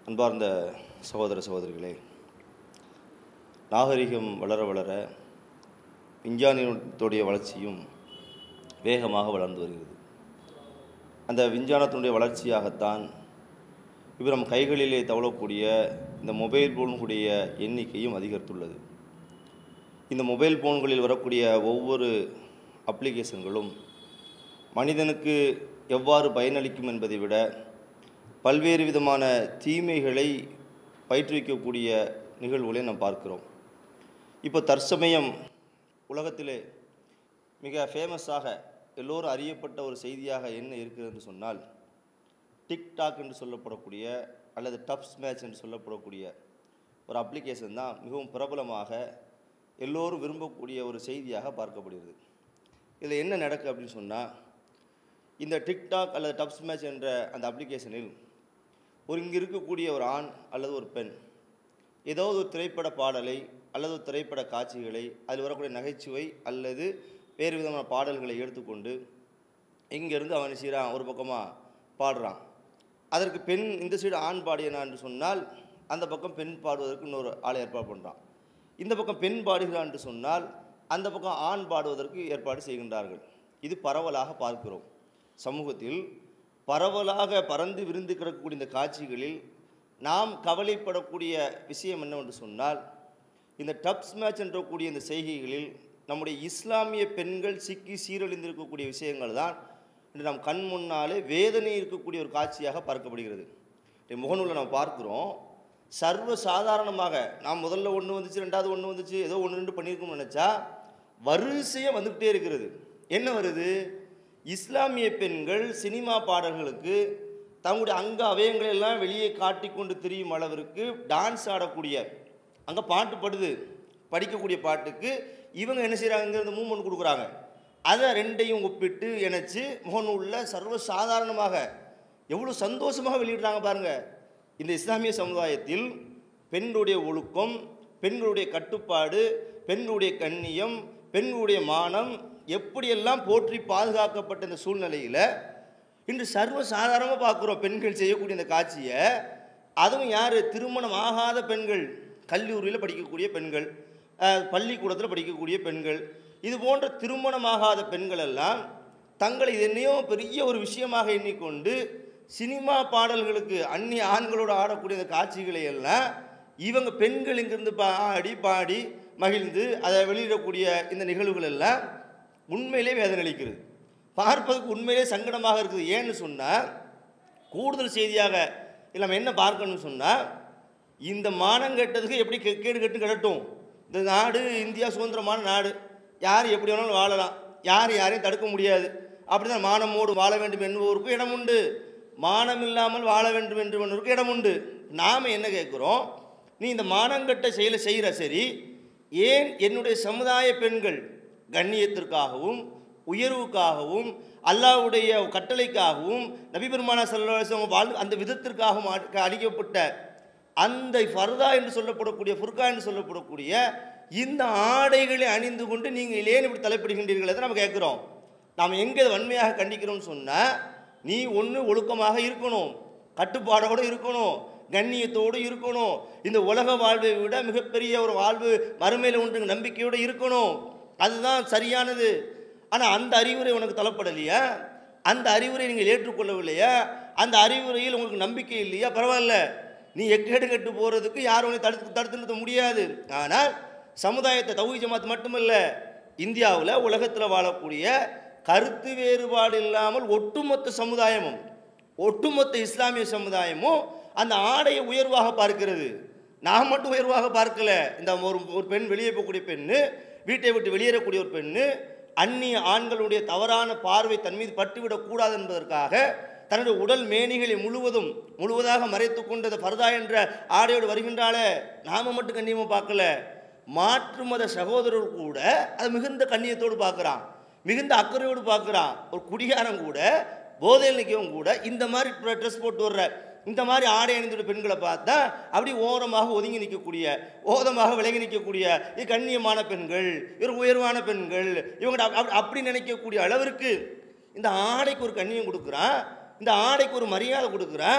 அன்பார்ந்த சகோதர சகோதரிகளே நாகரிகம் வளர வளர விஞ்ஞானத்துடைய வளர்ச்சியும் வேகமாக வளர்ந்து வருகிறது அந்த விஞ்ஞானத்தினுடைய வளர்ச்சியாகத்தான் இப்போ நம் கைகளிலே தவழக்கூடிய இந்த மொபைல் ஃபோன்களுடைய எண்ணிக்கையும் அதிகரித்துள்ளது இந்த மொபைல் ஃபோன்களில் வரக்கூடிய ஒவ்வொரு அப்ளிகேஷன்களும் மனிதனுக்கு எவ்வாறு பயனளிக்கும் என்பதை விட பல்வேறு விதமான தீமைகளை பயிற்றுவிக்கக்கூடிய நிகழ்வுகளை நாம் பார்க்கிறோம் இப்போ தற்சமயம் உலகத்திலே மிக ஃபேமஸாக எல்லோரும் அறியப்பட்ட ஒரு செய்தியாக என்ன இருக்கிறது என்று சொன்னால் டிக்டாக் என்று சொல்லப்படக்கூடிய அல்லது டப்ஸ் மேட்ச் என்று சொல்லப்படக்கூடிய ஒரு அப்ளிகேஷன் தான் மிகவும் பிரபலமாக எல்லோரும் விரும்பக்கூடிய ஒரு செய்தியாக பார்க்கப்படுகிறது இதில் என்ன நடக்கு அப்படின்னு சொன்னால் இந்த டிக்டாக் அல்லது டப்ஸ் மேட்ச் என்ற அந்த அப்ளிகேஷனில் ஒரு இங்கே இருக்கக்கூடிய ஒரு ஆண் அல்லது ஒரு பெண் ஏதாவது ஒரு திரைப்பட பாடலை அல்லது ஒரு திரைப்பட காட்சிகளை அதில் வரக்கூடிய நகைச்சுவை அல்லது வேறு விதமான பாடல்களை எடுத்துக்கொண்டு இங்கேருந்து அவன் செய்கிறான் ஒரு பக்கமாக பாடுறான் அதற்கு பெண் இந்த சைடு ஆண் பாடியனா என்று சொன்னால் அந்த பக்கம் பெண் பாடுவதற்கு இன்னொரு ஆளை ஏற்பாடு பண்ணுறான் இந்த பக்கம் பெண் பாடுகிறான் என்று சொன்னால் அந்த பக்கம் ஆண் பாடுவதற்கு ஏற்பாடு செய்கின்றார்கள் இது பரவலாக பார்க்கிறோம் சமூகத்தில் பரவலாக பறந்து விரிந்து கிடக்கக்கூடிய இந்த காட்சிகளில் நாம் கவலைப்படக்கூடிய விஷயம் என்னவென்று சொன்னால் இந்த டப்ஸ் மேட்ச் என்றக்கூடிய இந்த செய்கைகளில் நம்முடைய இஸ்லாமிய பெண்கள் சிக்கி சீரழிந்திருக்கக்கூடிய விஷயங்கள் தான் இன்று நம் கண் முன்னாலே வேதனை இருக்கக்கூடிய ஒரு காட்சியாக பார்க்கப்படுகிறது இந்த முகநூலில் நாம் பார்க்கிறோம் சர்வ சாதாரணமாக நாம் முதல்ல ஒன்று வந்துச்சு ரெண்டாவது ஒன்று வந்துச்சு ஏதோ ஒன்று ரெண்டு பண்ணியிருக்கோம்னு நினச்சா வரிசையாக வந்துக்கிட்டே இருக்கிறது என்ன வருது இஸ்லாமிய பெண்கள் சினிமா பாடல்களுக்கு தங்களுடைய அங்க அவயங்களை எல்லாம் வெளியே காட்டிக்கொண்டு திரியும் அளவிற்கு டான்ஸ் ஆடக்கூடிய அங்கே பாட்டு படுது படிக்கக்கூடிய பாட்டுக்கு இவங்க என்ன செய்கிறாங்கிறது மூமெண்ட் கொடுக்குறாங்க அதை ரெண்டையும் ஒப்பிட்டு இணைச்சு முகநூலில் சர்வ சாதாரணமாக எவ்வளோ சந்தோஷமாக வெளியிடுறாங்க பாருங்கள் இந்த இஸ்லாமிய சமுதாயத்தில் பெண்களுடைய ஒழுக்கம் பெண்களுடைய கட்டுப்பாடு பெண்களுடைய கண்ணியம் பெண்களுடைய மானம் எப்படியெல்லாம் போற்றி பாதுகாக்கப்பட்ட இந்த சூழ்நிலையில் இன்று சர்வ சாதாரணமாக பார்க்குறோம் பெண்கள் செய்யக்கூடிய இந்த காட்சியை அதுவும் யார் திருமணம் ஆகாத பெண்கள் கல்லூரியில் படிக்கக்கூடிய பெண்கள் அஹ், பள்ளிக்கூடத்தில் படிக்கக்கூடிய பெண்கள் இது போன்ற திருமணமாகாத பெண்கள் எல்லாம் தங்களை இது என்னையோ பெரிய ஒரு விஷயமாக எண்ணிக்கொண்டு சினிமா பாடல்களுக்கு அந்நிய ஆண்களோடு ஆடக்கூடிய இந்த காட்சிகளை எல்லாம் இவங்க பெண்கள் இங்கிருந்து பாடி பாடி மகிழ்ந்து அதை வெளியிடக்கூடிய இந்த நிகழ்வுகள் எல்லாம் உண்மையிலே வேதனை அளிக்கிறது பார்ப்பதற்கு உண்மையிலே சங்கடமாக இருக்குது ஏன்னு சொன்னால் கூடுதல் செய்தியாக இதில் நம்ம என்ன பார்க்கணும்னு சொன்னால் இந்த மானம் கெட்டதுக்கு எப்படி கெ- கேடு கெட்டு கிடட்டும் இந்த நாடு இந்தியா சுதந்திரமான நாடு யார் எப்படி வேணாலும் வாழலாம் யார் யாரையும் தடுக்க முடியாது அப்படி தான் மானமோடு வாழ வேண்டும் என்பவருக்கும் இடம் உண்டு மானம் இல்லாமல் வாழ வேண்டும் என்பவருக்கு இடம் உண்டு நாம் என்ன கேட்குறோம் நீ இந்த மானங்கட்ட செயலை செய்கிற சரி ஏன் என்னுடைய சமுதாய பெண்கள் கண்ணியத்திற்காகவும் உயர்வுக்காகவும் அல்லாஹ்வுடைய கட்டளைக்காகவும் நபி பெருமானா செல்வம் வாழ் அந்த விதத்திற்காகவும் அடி- அளிக்கப்பட்ட அந்த ஃபர்தா என்று சொல்லப்படக்கூடிய ஃபுர்கா என்று சொல்லப்படக்கூடிய இந்த ஆடைகளை அணிந்து கொண்டு நீங்கள் ஏன் இப்படி தலைப்படுகின்றீர்கள் அதை நம்ம கேட்குறோம் நாம் எங்கே இதை வன்மையாக கண்டிக்கிறோம்னு சொன்னால் நீ ஒன்று ஒழுக்கமாக இருக்கணும் கட்டுப்பாடோடு இருக்கணும் கண்ணியத்தோடு இருக்கணும் இந்த உலக வாழ்வை விட மிகப்பெரிய ஒரு வாழ்வு மறுமையில் ஒன்று நம்பிக்கையோடு இருக்கணும் அதுதான் சரியானது ஆனால் அந்த அறிவுரை உனக்கு தளப்படலையா அந்த அறிவுரை நீங்கள் ஏற்றுக்கொள்ளவில்லையா அந்த அறிவுரையில் உங்களுக்கு நம்பிக்கை இல்லையா பரவாயில்ல நீ எக்கேடு கெட்டு போகிறதுக்கு யாரும் உன்னை தடுத்து தடுத்து நிறுத்த முடியாது ஆனால் சமுதாயத்தை தௌஹி ஜமாத் மட்டுமல்ல இந்தியாவில் உலகத்தில் வாழக்கூடிய கருத்து வேறுபாடு இல்லாமல் ஒட்டுமொத்த சமுதாயமும் ஒட்டுமொத்த இஸ்லாமிய சமுதாயமும் அந்த ஆடையை உயர்வாக பார்க்கிறது நான் மட்டும் உயர்வாக பார்க்கல இந்த ஒரு ஒரு பெண் வெளியே போகக்கூடிய பெண்ணு வீட்டை விட்டு வெளியேறக்கூடிய ஒரு பெண்ணு அந்நிய ஆண்களுடைய தவறான பார்வை தன் மீது பட்டுவிடக்கூடாது என்பதற்காக தன்னுடைய உடல் மேனிகளை முழுவதும் முழுவதாக மறைத்து கொண்டு அந்த பர்தா என்ற ஆடையோடு வருகின்றாளே நாம மட்டும் கண்ணியமாக பார்க்கல மாற்று மத சகோதரர் கூட அது மிகுந்த கண்ணியத்தோடு பார்க்குறான் மிகுந்த அக்கறையோடு பார்க்குறான் ஒரு குடிகாரன் கூட போதையில் நிற்கவும் கூட இந்த மாதிரி ட்ரெஸ் போட்டு வர்ற இந்த மாதிரி ஆடை அணிந்துள்ள பெண்களை பார்த்தா அப்படி ஓரமாக ஒதுங்கி நிற்கக்கூடிய ஓரமாக விலகி நிற்கக்கூடிய இது கண்ணியமான பெண்கள் இவர் உயர்வான பெண்கள் இவங்க அப்படி- அப்படி நினைக்கக்கூடிய அளவிற்கு இந்த ஆடைக்கு ஒரு கண்ணியம் கொடுக்குறான் இந்த ஆடைக்கு ஒரு மரியாதை கொடுக்குறான்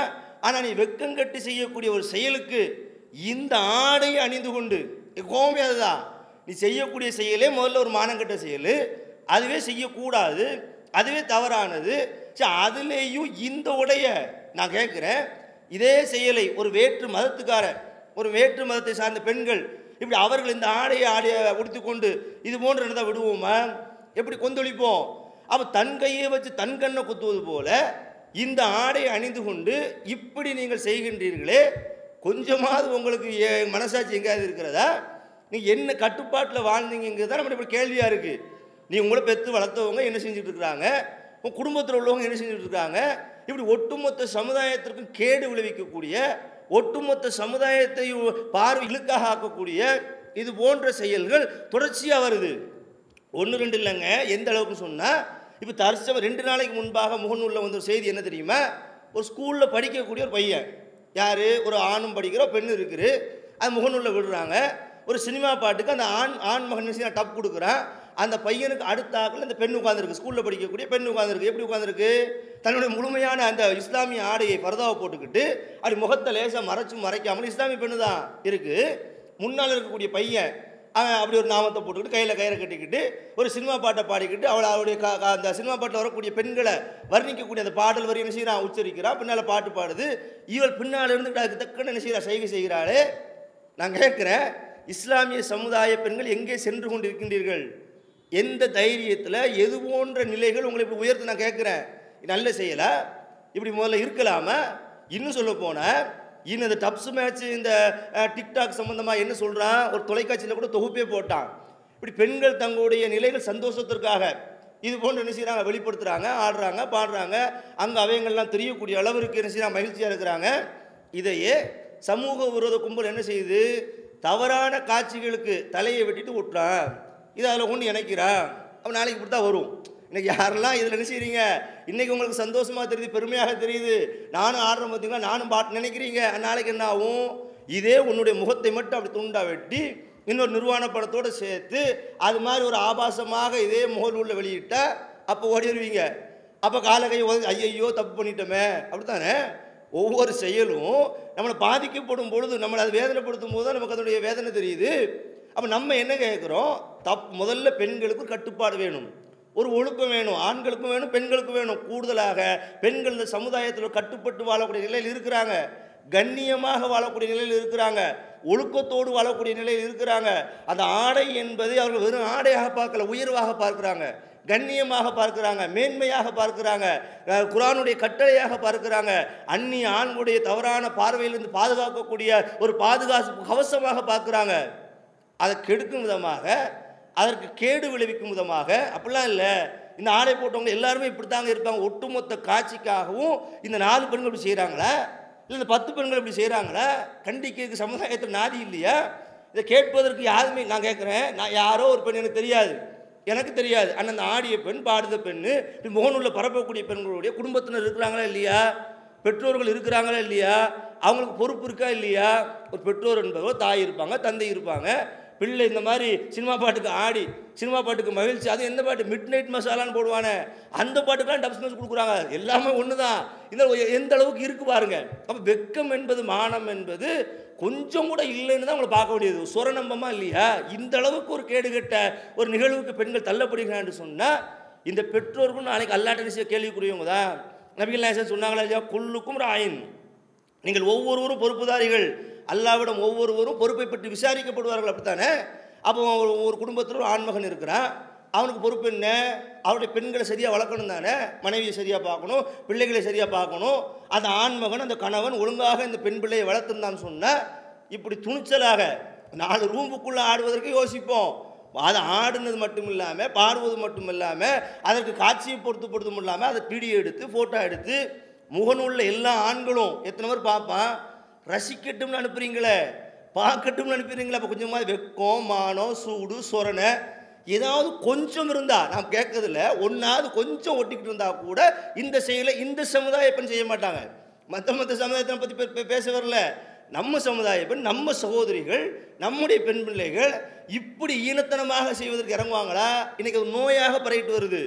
ஆனால் நீ வெக்கங்கட்டு செய்யக்கூடிய ஒரு செயலுக்கு இந்த ஆடையை அணிந்து கொண்டு கோபமே அதுதான் நீ செய்யக்கூடிய செயலே முதல்ல ஒரு மானங்கட்ட செயல் அதுவே செய்யக்கூடாது அதுவே தவறானது சரி அதுலேயும் இந்த உடைய நான் கேட்குறேன் இதே செயலை ஒரு வேற்று மதத்துக்கார ஒரு வேற்று மதத்தை சார்ந்த பெண்கள் இப்படி அவர்கள் இந்த ஆடையை ஆடைய உடுத்திக்கொண்டு இது போன்ற நடந்தால் விடுவோமா எப்படி கொந்தளிப்போம் அப்போ தன் கையை வச்சு தன் கண்ணை குத்துவது போல இந்த ஆடையை அணிந்து கொண்டு இப்படி நீங்கள் செய்கின்றீர்களே கொஞ்சமாவது உங்களுக்கு ஏ- மனசாட்சி எங்கேயாவது இருக்கிறதா நீங்கள் என்ன கட்டுப்பாட்டில் வாழ்ந்தீங்கிறது தான் நம்ம இப்படி கேள்வியாக இருக்குது நீ உங்களை பெற்று வளர்த்தவங்க என்ன செஞ்சுட்டு இருக்கிறாங்க உன் குடும்பத்தில் உள்ளவங்க என்ன செஞ்சுட்டு இருக்காங்க இப்படி ஒட்டுமொத்த சமுதாயத்திற்கும் கேடு விளைவிக்கக்கூடிய ஒட்டுமொத்த சமுதாயத்தை பார்வை இழுக்காக ஆக்கக்கூடிய இது போன்ற செயல்கள் தொடர்ச்சியாக வருது ஒன்று ரெண்டு இல்லைங்க எந்த அளவுக்கு சொன்னால் இப்போ தற்சமயம் ரெண்டு நாளைக்கு முன்பாக முகநூலில் வந்த ஒரு செய்தி என்ன தெரியுமா ஒரு ஸ்கூலில் படிக்கக்கூடிய ஒரு பையன் யார் ஒரு ஆணும் படிக்கிற பெண் இருக்குது அது முகநூலில் விடுறாங்க ஒரு சினிமா பாட்டுக்கு அந்த ஆண் ஆண் மகன் என்ன செய்யறான், டப் கொடுக்குறான் அந்த பையனுக்கு அடுத்த ஆக்கில் அந்த பெண் உட்காந்துருக்கு ஸ்கூலில் படிக்கக்கூடிய பெண் உட்காந்துருக்கு எப்படி உட்காந்துருக்கு தன்னுடைய முழுமையான அந்த இஸ்லாமிய ஆடையை பரதாவை போட்டுக்கிட்டு அப்படி முகத்தை லேசாக மறைச்சு மறைக்காமல் இஸ்லாமிய பெண்ணு தான் இருக்குது முன்னால் இருக்கக்கூடிய பையன் அவன் அப்படி ஒரு நாமத்தை போட்டுக்கிட்டு கையில் கயிறை கட்டிக்கிட்டு ஒரு சினிமா பாட்டை பாடிக்கிட்டு அவளை அவளுடைய கா கா- அந்த சினிமா பாட்டில் வரக்கூடிய பெண்களை வர்ணிக்கக்கூடிய அந்த பாடல் வரி என்ன செய்கிறான் உச்சரிக்கிறான் பின்னால் பாட்டு பாடுது இவள் பின்னால் இருந்துக்கிட்டு அதுக்கு தக்கன என்ன செய்கிறா செய்கை செய்கிறாளே நான் கேட்குறேன் இஸ்லாமிய சமுதாய பெண்கள் எங்கே சென்று கொண்டிருக்கின்றீர்கள் எந்த தைரியத்தில் எது போன்ற நிலைகள் உங்களை இப்படி உயர்த்து நான் கேட்குறேன் நல்ல செய்யலை இப்படி முதல்ல இருக்கலாமா இன்னும் சொல்ல போனால் இன்னும் இந்த டப்ஸ் மேட்ச் இந்த அஹ், டிக்டாக் சம்மந்தமாக என்ன சொல்கிறான் ஒரு தொலைக்காட்சியில் கூட தொகுப்பே போட்டான் இப்படி பெண்கள் தங்களுடைய நிலைகள் சந்தோஷத்திற்காக இது போன்று என்ன செய்கிறாங்க வெளிப்படுத்துகிறாங்க ஆடுறாங்க பாடுறாங்க அங்கே அவைங்கள்லாம் தெரியக்கூடிய அளவிற்கு என்ன செய்கிறாங்க மகிழ்ச்சியாக இருக்கிறாங்க இதையே சமூக விரோத கும்பல் என்ன செய்யுது தவறான காட்சிகளுக்கு தலையை வெட்டிட்டு விட்டுறான் இது அதில் கொண்டு இணைக்கிறான் அப்போ நாளைக்கு இப்படி தான் வரும் இன்னைக்கு யாரெல்லாம் இதில் என்ன செய்றீங்க இன்னைக்கு உங்களுக்கு சந்தோஷமாக தெரியுது பெருமையாக தெரியுது நானும் ஆடுறேன் பார்த்தீங்களா நானும் பாட்டு நினைக்கிறீங்க நாளைக்கு என்ன ஆகும் இதே உன்னுடைய முகத்தை மட்டும் அப்படி துண்டா வெட்டி இன்னொரு நிர்வாண படத்தோடு சேர்த்து அது மாதிரி ஒரு ஆபாசமாக இதே முகநூலில் வெளியிட்டா அப்போ ஓடிடுவீங்க அப்போ கால கை உதறி, ஐயையோ தப்பு பண்ணிட்டோமே அப்படித்தானே ஒவ்வொரு செயலும் நம்மளை பாதிக்கப்படும் பொழுது நம்மளை அது வேதனைப்படுத்தும் போது தான் நமக்கு அதனுடைய வேதனை தெரியுது அப்போ நம்ம என்ன கேட்குறோம் தப் முதல்ல பெண்களுக்கு ஒரு கட்டுப்பாடு வேணும் ஒரு ஒழுக்கம் வேணும் ஆண்களுக்கும் வேணும் பெண்களுக்கும் வேணும் கூடுதலாக பெண்கள் இந்த சமுதாயத்தில் கட்டுப்பட்டு வாழக்கூடிய நிலையில் இருக்கிறாங்க கண்ணியமாக வாழக்கூடிய நிலையில் இருக்கிறாங்க ஒழுக்கத்தோடு வாழக்கூடிய நிலையில் இருக்கிறாங்க அந்த ஆடை என்பதை அவர்கள் வெறும் ஆடையாக பார்க்கல உயர்வாக பார்க்குறாங்க கண்ணியமாக பார்க்குறாங்க மேன்மையாக பார்க்குறாங்க அஹ் குர்ஆனுடைய கட்டளையாக பார்க்குறாங்க அந்நிய ஆண்களுடைய தவறான பார்வையிலிருந்து பாதுகாக்கக்கூடிய ஒரு பாதுகாப்பு கவசமாக பார்க்குறாங்க அதை கெடுக்கும் விதமாக அதற்கு கேடு விளைவிக்கும் விதமாக அப்படிலாம் இல்லை இந்த ஆடை போட்டவங்க எல்லாருமே இப்படி தாங்க இருப்பாங்க ஒட்டுமொத்த காட்சிக்காகவும் இந்த நாலு பெண்கள் இப்படி செய்கிறாங்களா இல்லை இந்த பத்து பெண்கள் இப்படி செய்கிறாங்களா கண்டிக்கிறதுக்கு சமுதாயத்தில் நாதி இல்லையா இதை கேட்பதற்கு யாருமே நான் கேட்குறேன் நான் யாரோ ஒரு பெண் எனக்கு தெரியாது எனக்கு தெரியாது ஆனால் அந்த ஆடிய பெண் பாடுத பெண்ணு இப்படி முகநூலில் பரப்பக்கூடிய பெண்களுடைய குடும்பத்தினர் இருக்கிறாங்களா இல்லையா பெற்றோர்கள் இருக்கிறாங்களா இல்லையா அவங்களுக்கு பொறுப்பு இருக்கா இல்லையா ஒரு பெற்றோர் என்பவர் தாய் இருப்பாங்க தந்தை இருப்பாங்க பிள்ளை இந்த மாதிரி சினிமா பாட்டுக்கு ஆடி சினிமா பாட்டுக்கு மகிழ்ச்சி அது எந்த பாட்டு மிட் நைட் மசாலான்னு போடுவானே அந்த பாட்டுக்கெல்லாம் டப்ஸ் மேட்ச் கொடுக்குறாங்க எல்லாமே ஒன்று தான் இந்த ஒ- எந்த அளவுக்கு இருக்கு பாருங்க அப்போ வெக்கம் என்பது மானம் என்பது கொஞ்சம் கூட இல்லைன்னு தான் உங்களை பார்க்க வேண்டியது சுரநம்பமா இல்லையா இந்த அளவுக்கு ஒரு கேடுகட்ட ஒரு நிகழ்வுக்கு பெண்கள் தள்ளப்படுகிறான்னு சொன்னால் இந்த பெற்றோர்களும் நாளைக்கு அல்லாட்ட நிச்சயம் கேள்விக்குரியவங்க தான் நபிகள் நாயசன் சொன்னாங்களா இல்லையா குல்லுக்கும் ராயின் நீங்கள் ஒவ்வொருவரும் பொறுப்புதாரிகள் அல்லாவிடம் ஒவ்வொருவரும் பொறுப்பை பற்றி விசாரிக்கப்படுவார்கள் அப்படித்தானே அப்போ ஒரு ஒரு குடும்பத்தில் ஒரு ஆண்மகன் இருக்கிறான் அவனுக்கு பொறுப்பு என்ன அவருடைய பெண்களை சரியாக வளர்க்கணும் தானே மனைவியை சரியாக பார்க்கணும் பிள்ளைகளை சரியாக பார்க்கணும் அந்த ஆண்மகன் அந்த கணவன் ஒழுங்காக இந்த பெண் பிள்ளையை வளர்த்துருந்தான்னு சொன்னால் இப்படி துணிச்சலாக நாலு ரூமுக்குள்ளே ஆடுவதற்கு யோசிப்போம் அதை ஆடுனது மட்டும் இல்லாமல் பாடுவது மட்டும் இல்லாமல் அதற்கு காட்சியை பொறுத்து பொறுத்தும் இல்லாமல் அதை வீடியோ எடுத்து ஃபோட்டோ எடுத்து முகநூலில் எல்லா ஆண்களும் எத்தனை பேர் பார்ப்பான் ரசிக்கட்டும்னு அனுப்புறீங்களே பார்க்கட்டும்னு அனுப்புறீங்களே அப்போ கொஞ்சமாக வெக்கம் மானம் சூடு சொரணை ஏதாவது கொஞ்சம் இருந்தா நான் கேட்கறதில்ல ஒன்றாவது கொஞ்சம் ஒட்டிக்கிட்டு இருந்தா கூட இந்த செயலை இந்த சமுதாய பெண் செய்ய மாட்டாங்க மற்ற மற்ற சமுதாயத்தை பற்றி பே- பே- பேச வரல நம்ம சமுதாய பெண் நம்ம சகோதரிகள் நம்முடைய பெண் பிள்ளைகள் இப்படி ஈனத்தனமாக செய்வதற்கு இறங்குவாங்களா இன்னைக்கு ஒரு நோயாக பரவிட்டு வருது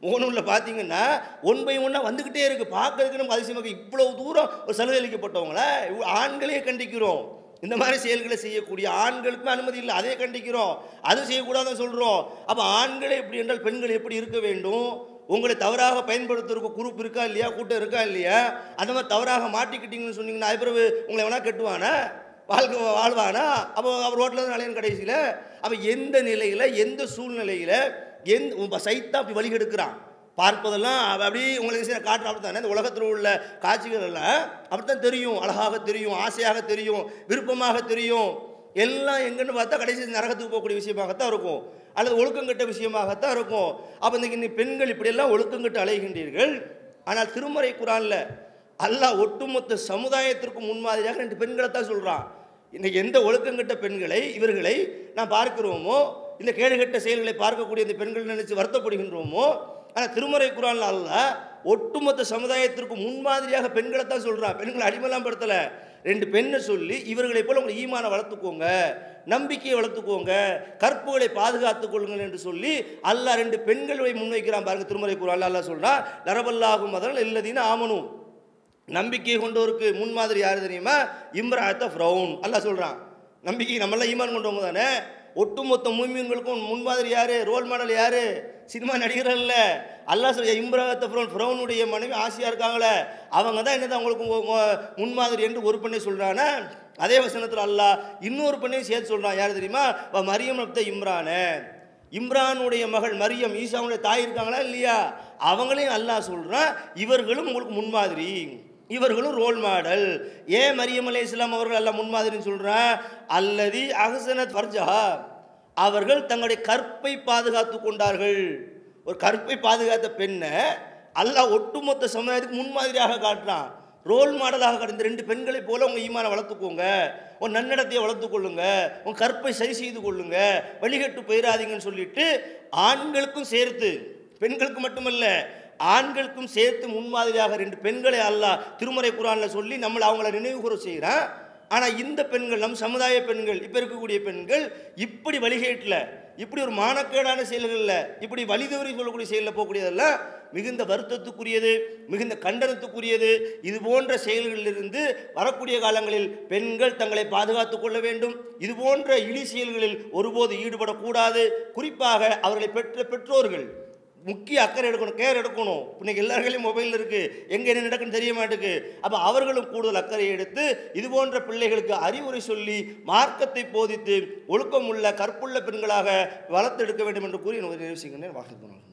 முகநூலில் பார்த்தீங்கன்னா ஒன் பை ஒன்னாக வந்துக்கிட்டே இருக்குது பார்க்கறதுக்கு நம்ம அதிசயமாக இவ்வளவு தூரம் ஒரு சலுகை அளிக்கப்பட்டவங்கள இவ்வ- ஆண்களே கண்டிக்கிறோம் இந்த மாதிரி செயல்களை செய்யக்கூடிய ஆண்களுக்குமே அனுமதி இல்லை அதே கண்டிக்கிறோம் அது செய்யக்கூடாதுன்னு சொல்கிறோம் அப்போ ஆண்களே எப்படி என்றால் பெண்கள் எப்படி இருக்க வேண்டும் உங்களை தவறாக பயன்படுத்துறதுக்கு குரூப் இருக்கா இல்லையா கூட்டம் இருக்கா இல்லையா அந்த மாதிரி தவறாக மாட்டிக்கிட்டீங்கன்னு சொன்னீங்கன்னா அது பிறகு உங்களை வேணா கெட்டுவானா வாழ்க்கை வாழ்வானா அப்போ அவர் ரோட்டில் தான் நலையன் கடைசியில் அப்போ எந்த நிலையில் எந்த சூழ்நிலையில் எந்த சைத்தா அப்படி வழிகெடுக்கிறான் பார்ப்பதெல்லாம் அவ அப்படி உங்களுக்கு சில காட்டுற அப்படி தானே இந்த உலகத்தில் உள்ள காட்சிகள் எல்லாம் அப்படித்தான் தெரியும் அழகாக தெரியும் ஆசையாக தெரியும் விருப்பமாக தெரியும் எல்லாம் எங்கன்னு பார்த்தா கடைசி நரகத்துக்கு போகக்கூடிய விஷயமாகத்தான் இருக்கும் அல்லது ஒழுக்கங்கெட்ட விஷயமாகத்தான் இருக்கும் அப்போ இன்னைக்கு இன்னைக்கு பெண்கள் இப்படியெல்லாம் ஒழுக்கங்கெட்டு அலைகின்றீர்கள் ஆனால் திருமறை குரான்ல அல்லாஹ் ஒட்டுமொத்த சமுதாயத்திற்கு முன்மாதிரியாக ரெண்டு பெண்களை தான் சொல்கிறான் இன்னைக்கு எந்த ஒழுக்கங்கெட்ட பெண்களை இவர்களை நாம் பார்க்கிறோமோ இந்த கேடுகெட்ட செயல்களை பார்க்கக்கூடிய இந்த பெண்கள் நினைச்சு வருத்தப்படுகின்றோமோ ஆனால் திருமறை குரான்ல அல்லாஹ் ஒட்டுமொத்த சமுதாயத்திற்கு முன்மாதிரியாக பெண்களை தான் சொல்கிறான் பெண்களை அடிமைலாம் படுத்தலை ரெண்டு பெண்ணை சொல்லி இவர்களைப் போல உங்களை ஈமான வளர்த்துக்கோங்க நம்பிக்கையை வளர்த்துக்கோங்க கற்புகளை பாதுகாத்துக் கொள்ளுங்கள் என்று சொல்லி அல்லாஹ் ரெண்டு பெண்களை முன்வைக்கிறான் பாருங்க திருமறை குரான்ல அல்லாஹ் சொல்றான் லரபல்லாகும் அதனால் இல்லதின்னு ஆமனும் நம்பிக்கை கொண்டோருக்கு முன்மாதிரி யார் தெரியுமா இம்ராத்த ஃப்ரௌன் அல்லாஹ் சொல்கிறான் நம்பிக்கை நம்மளாம் ஈமான் கொண்டவங்க தானே ஒட்டுமொத்த மூமியங்களுக்கும் முன்மாதிரி யார் ரோல் மாடல் யார் சினிமா நடிகர்கள் இல்லை அல்லாஹ் சொல்ல இம்ராத்த ஃப்ரௌன் ஃப்ரௌனுடைய மனைவி ஆசையாக இருக்காங்களே அவங்க தான் என்னது அவங்களுக்கு மு- மு- முன்மாதிரி என்று ஒரு பெண்ணை சொல்கிறானே அதே வசனத்தில் அல்லாஹ் இன்னொரு பெண்ணையும் சேர்த்து சொல்கிறான் யார் தெரியுமா வ மரியம் நப்த இம்ரானே இம்ரானுடைய மகள் மரியம் ஈசாவுடைய தாய் இருக்காங்களா இல்லையா அவங்களையும் அல்லாஹ் சொல்கிறான் இவர்களும் உங்களுக்கு முன்மாதிரி இவர்களும் ரோல் மாடல் ஏன் மரியம் அலை இஸ்லாம் அவர்கள் எல்லாம் முன்மாதிரின்னு சொல்கிறான் அல்லதி அஹசனத் ஃபர்ஜஹா அவர்கள் தங்களுடைய கற்பை பாதுகாத்து கொண்டார்கள் ஒரு கற்பை பாதுகாத்த பெண்ணை அல்லாஹ் ஒட்டுமொத்த சமுதாயத்துக்கு முன்மாதிரியாக காட்டுறான் ரோல் மாடலாக கடந்த ரெண்டு பெண்களைப் போல உங்கள் ஈமானை வளர்த்துக்கோங்க உன் நன்னடத்தையை வளர்த்துக் கொள்ளுங்க உன் கற்பை சரி செய்து கொள்ளுங்க வழிகட்டு போயிடாதீங்கன்னு சொல்லிட்டு ஆண்களுக்கும் சேர்த்து பெண்களுக்கு மட்டுமல்ல ஆண்களுக்கும் சேர்த்து முன்மாதிரியாக ரெண்டு பெண்களை அல்லாஹ் திருமறை குரானில் சொல்லி நம்மளை அவங்கள நினைவு கூற செய்கிறான் ஆனால் இந்த பெண்கள் நம் சமுதாய பெண்கள் இப்போ இருக்கக்கூடிய பெண்கள் இப்படி வழிகேட்டில் இப்படி ஒரு மானக்கேடான செயல்களில் இப்படி வழிதவறி சொல்லக்கூடிய செயலில் போகக்கூடியதெல்லாம் மிகுந்த வருத்தத்துக்குரியது மிகுந்த கண்டனத்துக்குரியது இது போன்ற செயல்களிலிருந்து வரக்கூடிய காலங்களில் பெண்கள் தங்களை பாதுகாத்துக் கொள்ள வேண்டும் இது போன்ற இழி செயல்களில் ஒருபோது ஈடுபடக்கூடாது குறிப்பாக அவர்களை பெற்ற பெற்றோர்கள் முக்கிய அக்கறை எடுக்கணும் கேர் எடுக்கணும் இன்னைக்கு எல்லார்களையும் மொபைல் இருக்குது எங்கே என்ன நடக்குன்னு தெரிய மாட்டேங்குது அப்போ அவர்களும் கூடுதல் அக்கறை எடுத்து இது போன்ற பிள்ளைகளுக்கு அறிவுரை சொல்லி மார்க்கத்தை போதித்து ஒழுக்கம் உள்ள கற்புள்ள பெண்களாக வளர்த்தெடுக்க வேண்டும் என்று கூறி நிறைவு செய்கின்றேன் வாழ்க்கை